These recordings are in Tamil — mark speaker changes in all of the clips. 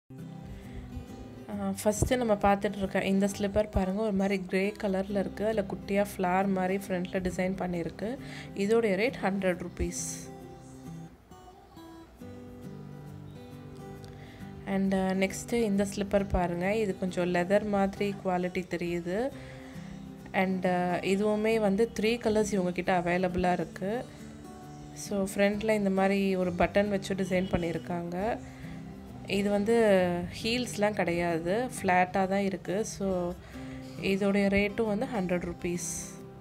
Speaker 1: ஃபஸ்ட்டு நம்ம பார்த்துட்டு இருக்க இந்த ஸ்லிப்பர் பாருங்கள் ஒரு மாதிரி க்ரே கலரில் இருக்குது அதில் குட்டியாக ஃப்ளார் மாதிரி ஃப்ரண்ட்டில் டிசைன் பண்ணியிருக்கு இதோடைய rate hundred rupees and next இந்த ஸ்லிப்பர் பாருங்கள் இது கொஞ்சம் லெதர் மாதிரி குவாலிட்டி தெரியுது அண்டு இதுவுமே வந்து த்ரீ கலர்ஸ் இவங்கக்கிட்ட அவைலபிளாக இருக்குது ஸோ ஃப்ரண்ட்டில் இந்த மாதிரி ஒரு பட்டன் வச்சு டிசைன் பண்ணியிருக்காங்க இது வந்து ஹீல்ஸ்லாம் கிடையாது ஃப்ளாட்டாக தான் இருக்குது ஸோ இதோடைய ரேட்டும் வந்து ஹண்ட்ரட் ருபீஸ்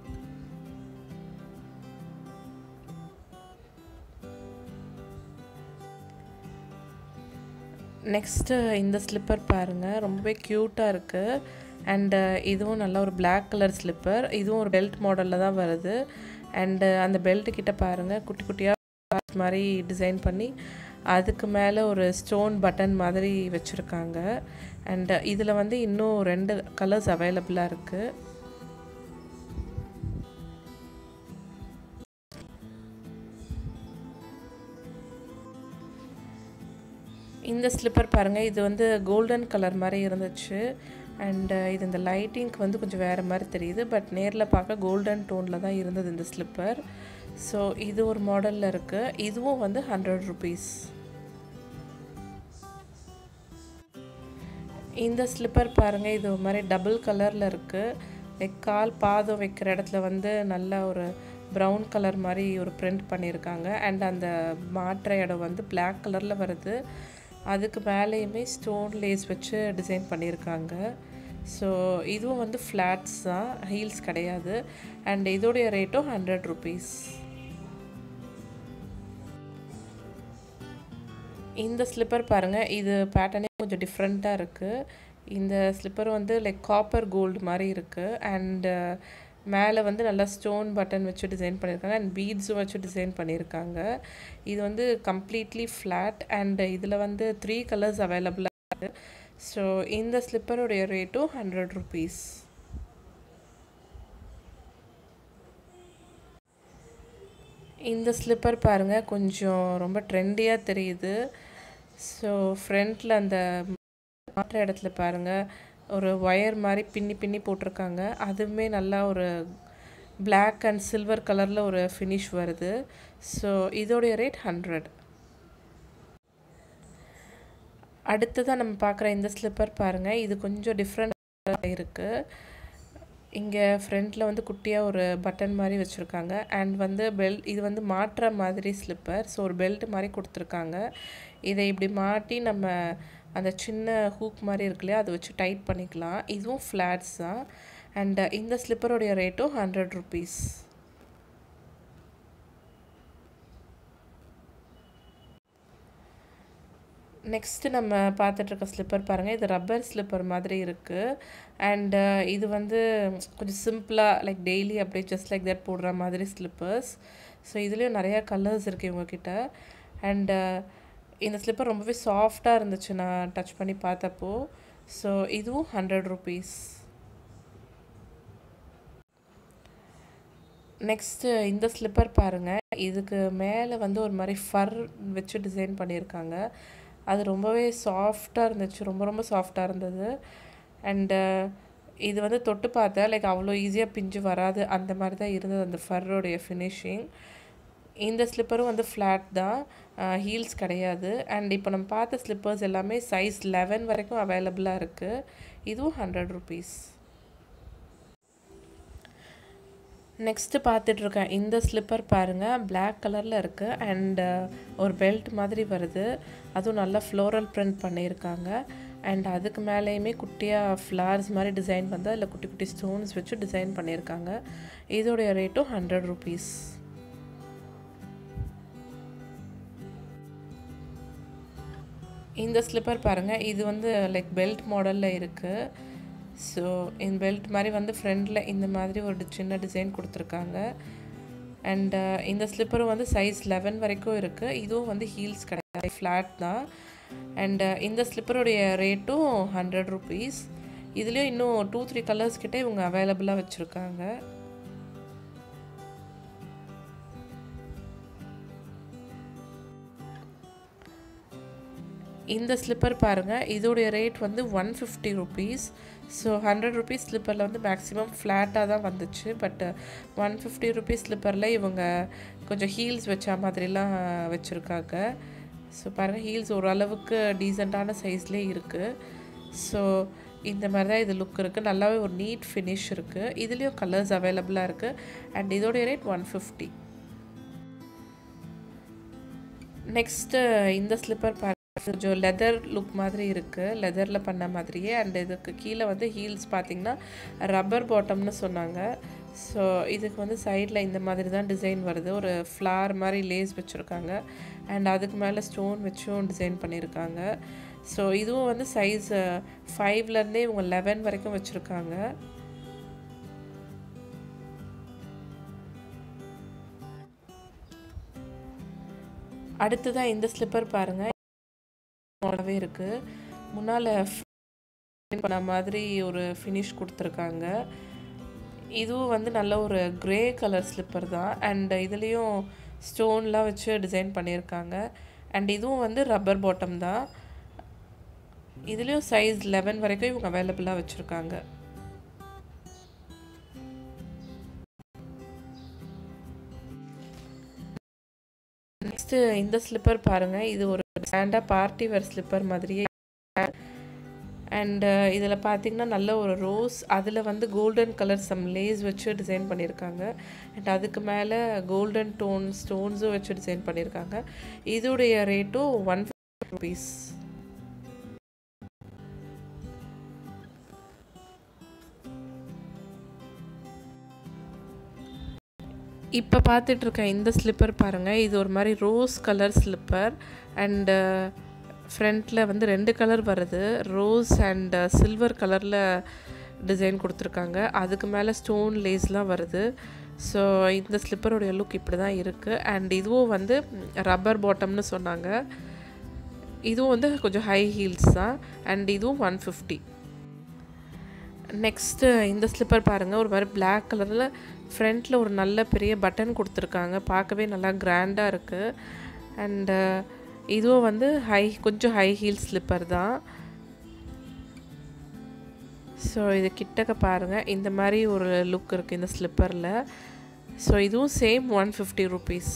Speaker 1: நெக்ஸ்ட்டு இந்த ஸ்லிப்பர் பாருங்கள் ரொம்பவே க்யூட்டாக இருக்குது அண்டு இதுவும் நல்ல ஒரு பிளாக் கலர் ஸ்லிப்பர் இதுவும் ஒரு பெல்ட் மாடலில் தான் வருது அண்டு அந்த பெல்ட்டு கிட்ட பாருங்கள் குட்டி குட்டியாக மாதிரி டிசைன் பண்ணி அதுக்கு மேலே ஒரு ஸ்டோன் பட்டன் மாதிரி வச்சுருக்காங்க அண்ட் இதில் வந்து இன்னும் ரெண்டு கலர்ஸ் அவைலபிளாக இருக்குது இந்த ஸ்லிப்பர் பாருங்கள் இது வந்து கோல்டன் கலர் மாதிரி இருந்துச்சு அண்டு இது இந்த லைட்டிங்க்கு வந்து கொஞ்சம் வேறு மாதிரி தெரியுது பட் நேரில் பார்க்க கோல்டன் டோனில் தான் இருந்தது இந்த ஸ்லிப்பர் ஸோ இது ஒரு மாடலில் இருக்குது இதுவும் வந்து ஹண்ட்ரட் ருபீஸ் இந்த ஸ்லிப்பர் பாருங்கள் இது ஒரு மாதிரி டபுள் கலரில் இருக்குது லைக் கால் பாதம் வைக்கிற இடத்துல வந்து நல்ல ஒரு ப்ரௌன் கலர் மாதிரி ஒரு பிரிண்ட் பண்ணியிருக்காங்க அண்ட் அந்த மாற்ற இடம் வந்து பிளாக் கலரில் வருது அதுக்கு மேலேயுமே ஸ்டோன் லேஸ் வச்சு டிசைன் பண்ணியிருக்காங்க ஸோ இதுவும் வந்து ஃப்ளாட்ஸ் தான் ஹீல்ஸ் கிடையாது அண்ட் இதோடைய ரேட்டும் ஹண்ட்ரட் ருபீஸ் இந்த ஸ்லிப்பர் பாருங்கள் இது பேட்டர்னே கொஞ்சம் டிஃப்ரெண்ட்டாக இருக்குது இந்த ஸ்லிப்பர் வந்து லைக் காப்பர் கோல்டு மாதிரி இருக்குது அண்டு மேலே வந்து நல்லா ஸ்டோன் பட்டன் வச்சு டிசைன் பண்ணியிருக்காங்க அண்ட் பீட்ஸும் வச்சு டிசைன் பண்ணியிருக்காங்க இது வந்து கம்ப்ளீட்லி ஃப்ளாட் அண்ட் இதில் வந்து த்ரீ கலர்ஸ் அவைலபிளாக இருக்குது ஸோ இந்த ஸ்லிப்பருடைய ரேட்டும் ஹண்ட்ரட் ருபீஸ் இந்த ஸ்லிப்பர் பாருங்கள் கொஞ்சம் ரொம்ப ட்ரெண்டியாக தெரியுது ஸோ ஃப்ரண்ட்டில் அந்த மாற்ற இடத்துல பாருங்கள் ஒரு ஒயர் மாதிரி பின்னி பின்னி போட்டிருக்காங்க அதுவுமே நல்லா ஒரு பிளாக் அண்ட் சில்வர் கலரில் ஒரு ஃபினிஷ் வருது ஸோ இதோடைய ரேட் ஹண்ட்ரட் அடுத்ததாக நம்ம பார்க்குற இந்த ஸ்லிப்பர் பாருங்கள் இது கொஞ்சம் டிஃப்ரெண்ட் இருக்குது இங்கே ஃப்ரண்ட்டில் வந்து குட்டியாக ஒரு பட்டன் மாதிரி வச்சுருக்காங்க அண்ட் வந்து பெல்ட் இது வந்து மாட்டுற மாதிரி ஸ்லிப்பர் ஸோ ஒரு பெல்ட் மாதிரி கொடுத்துருக்காங்க இதை இப்படி மாட்டி நம்ம அந்த சின்ன ஹூக் மாதிரி இருக்கு இல்லையா அதை வச்சு டைட் பண்ணிக்கலாம் இதுவும் ஃப்ளாட்ஸ் தான் அண்ட் இந்த ஸ்லிப்பருடைய ரேட்டும் ஹண்ட்ரட் ருபீஸ் நெக்ஸ்ட்டு நம்ம பார்த்துட்ருக்க ஸ்லிப்பர் பாருங்கள் இது ரப்பர் ஸ்லிப்பர் மாதிரி இருக்குது அண்டு இது வந்து கொஞ்சம் சிம்பிளாக லைக் டெய்லி அப்படியே ஜஸ்ட் லைக் தட் போடுற மாதிரி ஸ்லிப்பர்ஸ் ஸோ இதுலேயும் நிறையா கலர்ஸ் இருக்குது இவங்கக்கிட்ட அண்டு இந்த ஸ்லிப்பர் ரொம்பவே சாஃப்டாக இருந்துச்சு நான் டச் பண்ணி பார்த்தப்போ ஸோ இதுவும் ஹண்ட்ரட் ருபீஸ் நெக்ஸ்ட்டு இந்த ஸ்லிப்பர் பாருங்கள் இதுக்கு மேலே வந்து ஒரு மாதிரி ஃபர் வச்சு டிசைன் பண்ணியிருக்காங்க அது ரொம்பவே சாஃப்டாக இருந்துச்சு ரொம்ப ரொம்ப சாஃப்டாக இருந்தது அண்டு இது வந்து தொட்டு பார்த்தேன் லைக் அவ்வளோ ஈஸியாக பிஞ்சு வராது அந்த மாதிரி தான் இருந்தது அந்த ஃபர்ரோடைய ஃபினிஷிங் இந்த ஸ்லிப்பரும் வந்து ஃப்ளாட் தான் ஹீல்ஸ் கிடையாது அண்ட் இப்போ நம்ம பார்த்த ஸ்லிப்பர்ஸ் எல்லாமே சைஸ் லெவன் வரைக்கும் அவைலபிளாக இருக்குது இதுவும் ஹண்ட்ரட் ருபீஸ் நெக்ஸ்ட்டு பார்த்துட்ருக்கேன் இந்த ஸ்லிப்பர் பாருங்கள் பிளாக் கலரில் இருக்குது அண்டு ஒரு பெல்ட் மாதிரி வருது அதுவும் நல்லா ஃப்ளோரல் பிரிண்ட் பண்ணியிருக்காங்க அண்ட் அதுக்கு மேலேயுமே குட்டியாக ஃப்ளார்ஸ் மாதிரி டிசைன் வந்து அதில் குட்டி குட்டி ஸ்டோன்ஸ் வச்சு டிசைன் பண்ணியிருக்காங்க இதோடைய ரேட்டும் ஹண்ட்ரட் ருபீஸ் இந்த ஸ்லிப்பர் பாருங்கள் இது வந்து லைக் பெல்ட் மாடலில் இருக்குது ஸோ இந்த பெல்ட் மாதிரி வந்து ஃப்ரண்டில் இந்த மாதிரி ஒரு சின்ன டிசைன் கொடுத்துருக்காங்க அண்டு இந்த ஸ்லிப்பரும் வந்து சைஸ் லெவன் வரைக்கும் இருக்குது இதுவும் வந்து ஹீல்ஸ் கிடையாது ஃப்ளாட் தான் அண்டு இந்த ஸ்லிப்பருடைய ரேட்டும் ஹண்ட்ரட் ருபீஸ் இதுலேயும் இன்னும் டூ த்ரீ கலர்ஸ் கிட்டே இவங்க அவைலபிளாக வச்சுருக்காங்க இந்த ஸ்லிப்பர் பாருங்கள் இதோடைய ரேட் வந்து one fifty rupees so hundred rupees ஸ்லிப்பரில் வந்து மேக்ஸிமம் ஃப்ளாட்டாக தான் வந்துச்சு பட் ஒன் ஃபிஃப்டி ருபீஸ் ஸ்லிப்பரில் இவங்க கொஞ்சம் ஹீல்ஸ் வச்ச மாதிரிலாம் வச்சுருக்காங்க ஸோ பாருங்கள் ஹீல்ஸ் ஓரளவுக்கு டீசெண்டான சைஸ்லேயே இருக்குது ஸோ இந்த மாதிரி தான் இது லுக் இருக்குது நல்லாவே ஒரு நீட் ஃபினிஷ் இருக்குது இதுலேயும் கலர்ஸ் அவைலபிளாக இருக்குது அண்ட் இதோடைய ரேட் ஒன் ஃபிஃப்டி நெக்ஸ்ட்டு இந்த ஸ்லிப்பர் பாருங்க கொஞ்சம் லெதர் லுக் மாதிரி இருக்குது லெதரில் பண்ண மாதிரியே அண்ட் இதுக்கு கீழே வந்து ஹீல்ஸ் பார்த்திங்கன்னா ரப்பர் பாட்டம்னு சொன்னாங்க ஸோ இதுக்கு வந்து சைடில் இந்த மாதிரி தான் டிசைன் வருது ஒரு ஃப்ளார் மாதிரி லேஸ் வச்சுருக்காங்க அண்ட் அதுக்கு மேலே ஸ்டோன் வச்சும் டிசைன் பண்ணியிருக்காங்க ஸோ இதுவும் வந்து சைஸ் ஃபைவ்லேருந்தே இவங்க லெவன் வரைக்கும் வச்சுருக்காங்க அடுத்ததாக இந்த ஸ்லிப்பர் பாருங்கள் நல்லாவே இருக்குது முன்னால் பண்ண மாதிரி ஒரு ஃபினிஷ் கொடுத்துருக்காங்க இதுவும் வந்து நல்ல ஒரு க்ரே கலர் ஸ்லிப்பர் தான் அண்ட் இதுலேயும் ஸ்டோன்லாம் வச்சு டிசைன் பண்ணியிருக்காங்க அண்ட் இதுவும் வந்து ரப்பர் பாட்டம் தான் இதுலேயும் சைஸ் லெவன் வரைக்கும் இவங்க அவைலபிளாக வச்சுருக்காங்க நெக்ஸ்ட்டு இந்த ஸ்லிப்பர் பாருங்கள் இது ஒரு ஸ்டாண்டாக பார்ட்டி வேர் ஸ்லிப்பர் மாதிரியே அண்டு இதில் பார்த்தீங்கன்னா நல்ல ஒரு ரோஸ் அதில் வந்து கோல்டன் கலர் சம் லேஸ் வச்சு டிசைன் பண்ணியிருக்காங்க அண்ட் அதுக்கு மேலே கோல்டன் டோன் ஸ்டோன்ஸும் வச்சு டிசைன் பண்ணியிருக்காங்க இதோடைய ரேட்டும் ஒன் ஃபிஃப்டி ருபீஸ் இப்போ பார்த்துட்ருக்க இந்த ஸ்லிப்பர் பாருங்கள் இது ஒரு மாதிரி ரோஸ் கலர் ஸ்லிப்பர் அண்டு ஃப்ரண்ட்டில் வந்து ரெண்டு கலர் வருது ரோஸ் அண்ட் சில்வர் கலரில் டிசைன் கொடுத்துருக்காங்க அதுக்கு மேலே ஸ்டோன் லேஸ்லாம் வருது ஸோ இந்த ஸ்லிப்பருடைய லுக் இப்படி தான் இருக்குது அண்ட் இதுவும் வந்து ரப்பர் பாட்டம்னு சொன்னாங்க இதுவும் வந்து கொஞ்சம் ஹை ஹீல்ஸ் தான் அண்ட் இதுவும் ஒன் ஃபிஃப்டி நெக்ஸ்ட்டு இந்த ஸ்லிப்பர் பாருங்கள் ஒரு மாதிரி பிளாக் கலரில் ஃப்ரண்ட்டில் ஒரு நல்ல பெரிய பட்டன் கொடுத்துருக்காங்க பார்க்கவே நல்லா கிராண்டாக இருக்குது அண்டு இதுவும் வந்து ஹை கொஞ்சம் ஹை ஹீல் ஸ்லிப்பர் தான் ஸோ இது கிட்டக்க பாருங்கள் இந்த மாதிரி ஒரு லுக் இருக்குது இந்த ஸ்லிப்பரில் ஸோ இதுவும் same one fifty rupees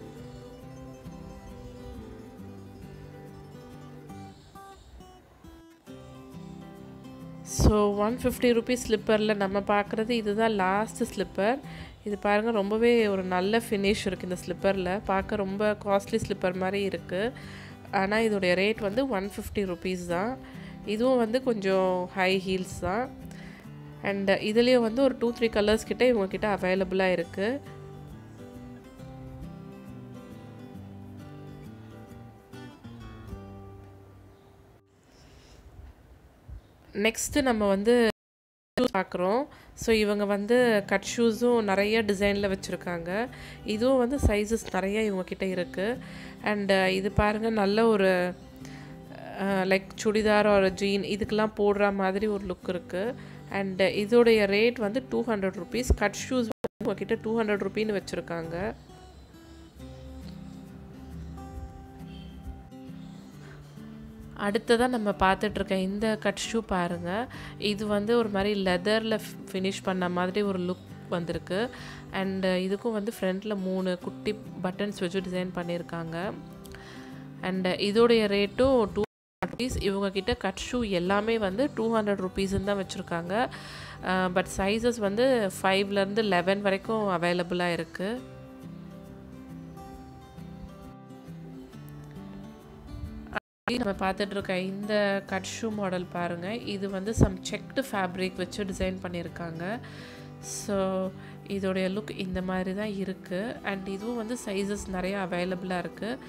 Speaker 1: so one fifty rupees ஸ்லிப்பரில் நம்ம பார்க்குறது இதுதான் லாஸ்ட் ஸ்லிப்பர் இது பாருங்கள் ரொம்பவே ஒரு நல்ல ஃபினிஷ் இருக்குது இந்த ஸ்லிப்பரில் பார்க்க ரொம்ப காஸ்ட்லி ஸ்லிப்பர் மாதிரி இருக்குது ஆனால் இதோடைய ரேட் வந்து ஒன் ஃபிஃப்டி ருபீஸ் தான் இதுவும் வந்து கொஞ்சம் ஹை ஹீல்ஸ் தான் அண்ட் இதுலேயும் வந்து ஒரு டூ த்ரீ கலர்ஸ் கிட்ட இவங்கக்கிட்ட அவைலபிளாக இருக்குது நெக்ஸ்ட்டு நம்ம வந்து பார்க்குறோம் ஸோ இவங்க வந்து கட் ஷூஸும் நிறைய டிசைனில் வச்சுருக்காங்க இதுவும் வந்து சைஸஸ் நிறைய இவங்கக்கிட்ட இருக்குது அண்டு இது பாருங்கள் நல்ல ஒரு லைக் சுடிதார் ஒரு ஜீன் இதுக்கெல்லாம் போடுற மாதிரி ஒரு லுக் இருக்குது அண்டு இதோடைய ரேட் வந்து two hundred rupees cut shoes உங்ககிட்ட டூ ஹண்ட்ரட் ருபீன்னு வச்சுருக்காங்க அடுத்ததாக நம்ம பார்த்துட்ருக்க இந்த கட் ஷூ பாருங்கள் இது வந்து ஒரு மாதிரி லெதரில் ஃபினிஷ் பண்ண மாதிரி ஒரு லுக் வந்திருக்கு அண்டு இதுக்கும் வந்து ஃப்ரண்ட்டில் மூணு குட்டி பட்டன்ஸ் வச்சு டிசைன் பண்ணியிருக்காங்க அண்டு இதோடைய ரேட்டும் டூ ருபீஸ் இவங்கக்கிட்ட கட் ஷூ எல்லாமே வந்து டூ ஹண்ட்ரட் ருபீஸ்ன்னு தான் வச்சுருக்காங்க பட் சைஸஸ் வந்து ஃபைவ்லேருந்து லெவன் வரைக்கும் அவைலபிளாக இருக்குது நம்ம பார்த்துட்ருக்க இந்த கட் ஷூ மாடல் பாருங்கள் இது வந்து சம் செக்டு ஃபேப்ரிக் வச்சு டிசைன் பண்ணியிருக்காங்க ஸோ இதோடைய லுக் இந்த மாதிரி தான் இருக்குது அண்ட் இதுவும் வந்து சைஸஸ் நிறைய அவைலபிளாக இருக்குது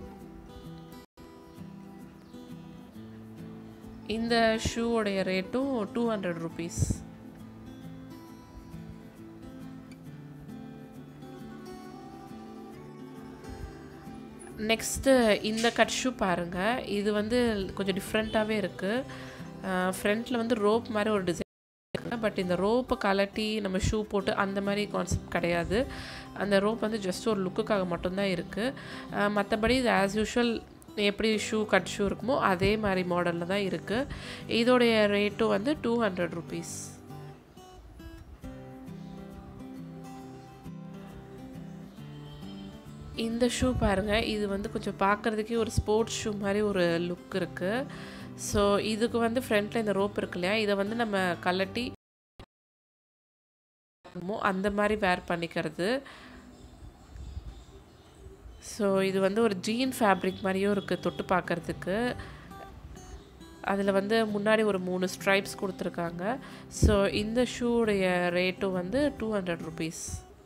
Speaker 1: இந்த ஷூவோடைய ரேட்டும் டூ ஹண்ட்ரட் ருபீஸ் நெக்ஸ்ட்டு இந்த கட் ஷூ பாருங்கள் இது வந்து கொஞ்சம் டிஃப்ரெண்ட்டாகவே இருக்குது ஃப்ரண்ட்டில் வந்து ரோப் மாதிரி ஒரு டிசைன் இருக்குது பட் இந்த ரோப்பை கலட்டி நம்ம ஷூ போட்டு அந்த மாதிரி கான்செப்ட் கிடையாது அந்த ரோப் வந்து ஜஸ்ட் ஒரு லுக்குக்காக மட்டும்தான் இருக்குது மற்றபடி இது ஆஸ் யூஷுவல் எப்படி ஷூ கட் ஷூ இருக்குமோ அதே மாதிரி மாடலில் தான் இருக்குது இதோடைய ரேட்டும் வந்து டூ ஹண்ட்ரட் ருபீஸ் இந்த ஷூ பாருங்கள் இது வந்து கொஞ்சம் பார்க்குறதுக்கே ஒரு ஸ்போர்ட்ஸ் ஷூ மாதிரி ஒரு லுக் இருக்குது ஸோ இதுக்கு வந்து ஃப்ரண்ட்டில் இந்த ரோப் இருக்கு இல்லையா இதை வந்து நம்ம கலட்டி அந்த மாதிரி வேர் பண்ணிக்கிறது ஸோ இது வந்து ஒரு ஜீன் ஃபேப்ரிக் மாதிரியும் இருக்குது தொட்டு பார்க்குறதுக்கு அதில் வந்து முன்னாடி ஒரு மூணு ஸ்ட்ரைப்ஸ் கொடுத்துருக்காங்க ஸோ இந்த ஷூடைய ரேட்டும் வந்து டூ ஹண்ட்ரட் ருபீஸ்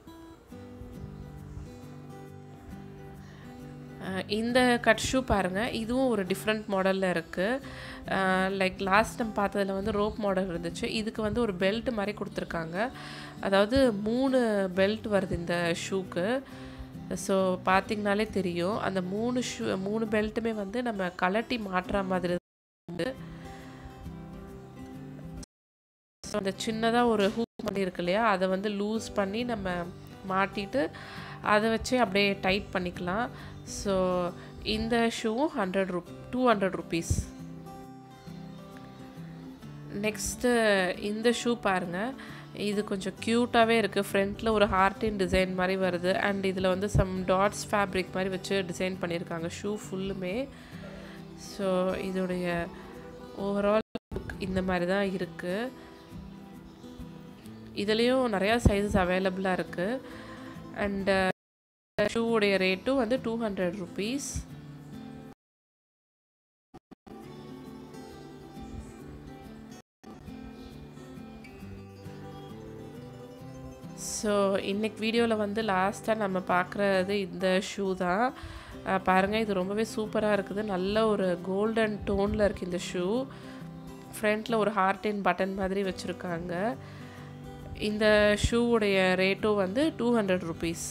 Speaker 1: இந்த கட் ஷூ பாருங்கள் இதுவும் ஒரு டிஃப்ரெண்ட் மாடலில் இருக்குது லைக் லாஸ்ட் நம்ம பார்த்ததில் வந்து ரோப் மாடல் இருந்துச்சு இதுக்கு வந்து ஒரு பெல்ட் மாதிரி கொடுத்துருக்காங்க அதாவது மூணு பெல்ட் வருது இந்த ஷூக்கு ஸோ பார்த்திங்கனாலே தெரியும் அந்த மூணு ஷூ மூணு பெல்ட்டுமே வந்து நம்ம கலட்டி மாட்டுற மாதிரி அந்த சின்னதாக ஒரு ஹூக் பண்ணி இருக்கு இல்லையா அதை வந்து லூஸ் பண்ணி நம்ம மாட்டிட்டு அதை வச்சு அப்படியே டைட் பண்ணிக்கலாம் ஸோ இந்த ஷூவும் hundred rupee two hundred rupees next இந்த ஷூ பாருங்கள் இது கொஞ்சம் க்யூட்டாகவே இருக்குது ஃப்ரண்ட்டில் ஒரு ஹார்டின் டிசைன் மாதிரி வருது அண்ட் இதில் வந்து சம் டாட்ஸ் ஃபேப்ரிக் மாதிரி வச்சு டிசைன் பண்ணியிருக்காங்க ஷூ ஃபுல்லுமே ஸோ இதோடைய ஓவரால் லுக் இந்த மாதிரி தான் இருக்குது இதுலேயும் நிறையா சைஸஸ் அவைலபிளாக இருக்குது அண்டு ஷூவுடைய ரேட்டும் வந்து டூ ஹண்ட்ரட் ருபீஸ் ஸோ இன்னைக்கு வீடியோவில் வந்து லாஸ்ட்டாக நம்ம பார்க்குறது இந்த ஷூ தான் பாருங்கள் இது ரொம்பவே சூப்பராக இருக்குது நல்ல ஒரு கோல்டன் டோனில் இருக்குது இந்த ஷூ ஃப்ரண்ட்டில் ஒரு ஹார்ட் அண்ட் பட்டன் மாதிரி வச்சுருக்காங்க இந்த ஷூவுடைய ரேட்டும் வந்து டூ ஹண்ட்ரட் ருபீஸ்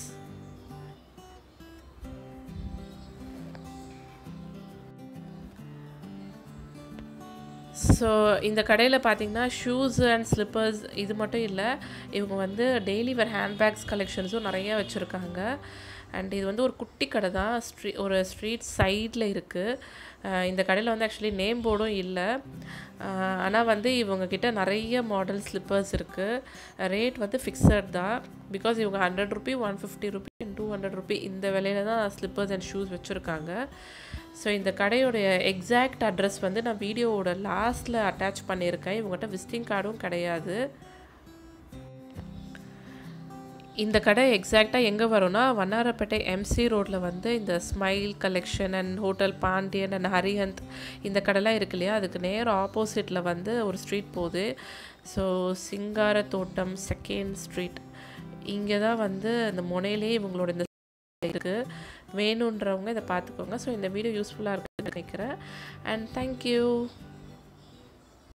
Speaker 1: ஸோ இந்த கடையில் பார்த்தீங்கன்னா ஷூஸ் அண்ட் ஸ்லிப்பர்ஸ் இது மட்டும் இல்லை இவங்க வந்து டெய்லி வேர் ஹேண்ட்பேக்ஸ் கலெக்ஷன்ஸும் நிறையா வச்சுருக்காங்க அண்ட் இது வந்து ஒரு குட்டி கடை தான் ஸ்ட்ரீ ஒரு ஸ்ட்ரீட் சைடில் இருக்குது இந்த கடையில் வந்து ஆக்சுவலி நேம் போர்டும் இல்லை ஆனால் வந்து இவங்கக்கிட்ட நிறைய மாடல் ஸ்லிப்பர்ஸ் இருக்குது ரேட் வந்து ஃபிக்ஸட் தான் பிகாஸ் இவங்க hundred rupee one fifty rupee two hundred rupee இந்த விலையில தான் ஸ்லிப்பர்ஸ் அண்ட் ஷூஸ் வச்சுருக்காங்க ஸோ இந்த கடையோடைய எக்ஸாக்ட் அட்ரஸ் வந்து நான் வீடியோவோட லாஸ்ட்டில் அட்டாச் பண்ணியிருக்கேன் இவங்ககிட்ட விசிட்டிங் கார்டும் கிடையாது இந்த கடை எக்ஸாக்டாக எங்கே வரும்னா வண்ணாரப்பேட்டை எம்சி ரோட்டில் வந்து இந்த smile collection and hotel Pandian and Arihant இந்த கடைலாம் இருக்கு இல்லையா அதுக்கு நேர் ஆப்போசிட்டில் வந்து ஒரு ஸ்ட்ரீட் போகுது ஸோ சிங்கார தோட்டம் செகண்ட் ஸ்ட்ரீட் இங்கே தான் வந்து அந்த முனையிலே இவங்களோட இந்த இருக்குது வேணுன்றவங்க இதை பார்த்துக்கோங்க ஸோ இந்த வீடியோ யூஸ்ஃபுல்லாக இருக்குன்னு நினைக்கிறேன் அண்ட் தேங்க்யூ